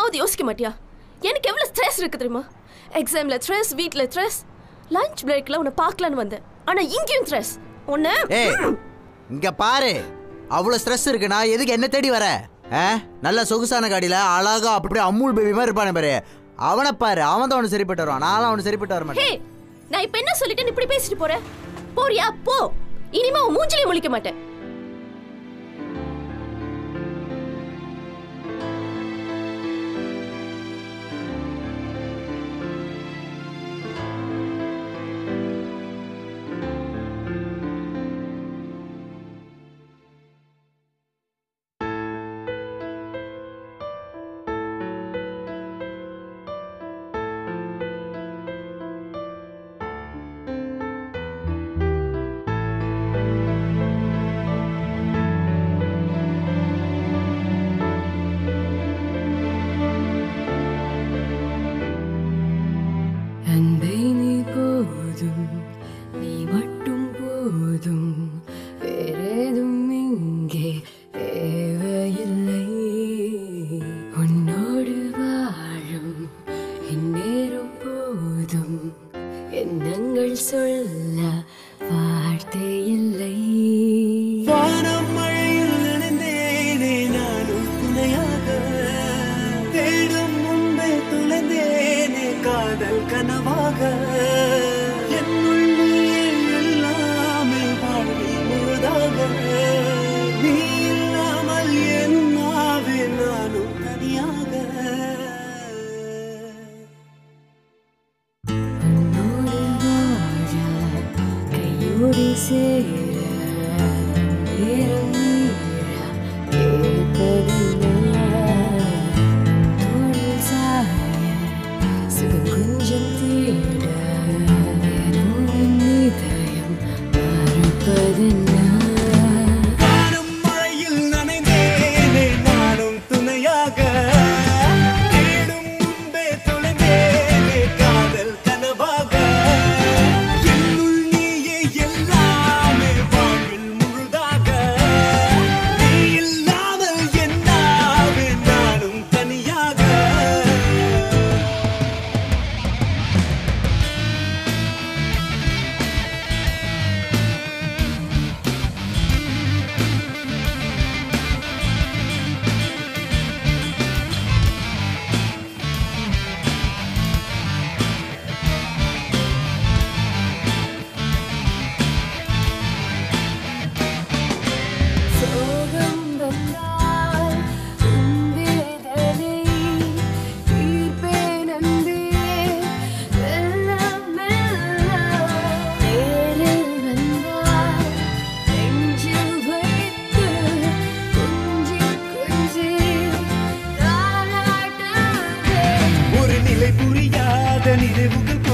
கொஞ்சமாவது யோசிக்க மாட்டியா எனக்கு எவ்வளவு ஸ்ட்ரெஸ் இருக்கு தெரியுமா எக்ஸாம்ல ஸ்ட்ரெஸ் வீட்ல ஸ்ட்ரெஸ் லஞ்ச் பிரேக்ல உன்னை பார்க்கலான்னு வந்தேன் ஆனா இங்கேயும் ஸ்ட்ரெஸ் உன்னை ஏய் இங்க பாரு அவ்வளவு ஸ்ட்ரெஸ் இருக்குன்னா எதுக்கு என்ன தேடி வர ஆ? நல்ல சொகுசான காடியில அழகா அப்படி அம்மூல் பேபி மாதிரி இருப்பானே பாரு அவனை பாரு அவன் தான் அவனு சரிப்பட்டு வருவான் நானும் அவனு சரிப்பட்டு வர ஹே மாட்டேன் நான் இப்ப என்ன சொல்லிட்டேன்னு இப்படி பேசிட்டு போற போறியா போ இனிமே உன் மூஞ்சிலே முழிக்க மாட்டேன் அன்பை நீ போதும் நீ மட்டும் போதும் வேறேதும் இங்கே தேவையில்லை உன்னோடு வாழும் இந்நேரம் போதும் எண்ணங்கள் சொல்ல வார்த்தை இல்லை வானம் மழையில் நனைந்தேனே நானும் துணையாக தேடும் முன்பே துளைந்தேனே காதல் கனவாக என்னுள் நீயே எல்லாமே வாழ்வில் முழுதாக நீ இல்லாமல் என் ஆவே நானும் தனியாக உன்னோடு வாழ கையோடு சேர நேரம் நீழ கேட்பதில்லை தோளில் சாய சுகம் கொஞ்சம் தேட ஏனோ என் இதயம் மறுப்பதென்ன வானம் மழையில் நனைந்தேனே நானும் துணையாக தேடும் முன்பே தொலைந்தேனே காதல் கனவாக என்னுள் நீயே எல்லாமே வாழ்வில் முழுதாக நீ இல்லாமல் என்னாவே நானும் தனியாக சோகம் வந்தால் உன் வேதனை தீர்ப்பேன் அன்பே மெல்ல மெல்ல நேரில் வந்தால் நெஞ்சில் வைத்து கொஞ்சி கொஞ்சி தாலாட்டுவே ஒரு நிலை புரியாத நினைவுகள்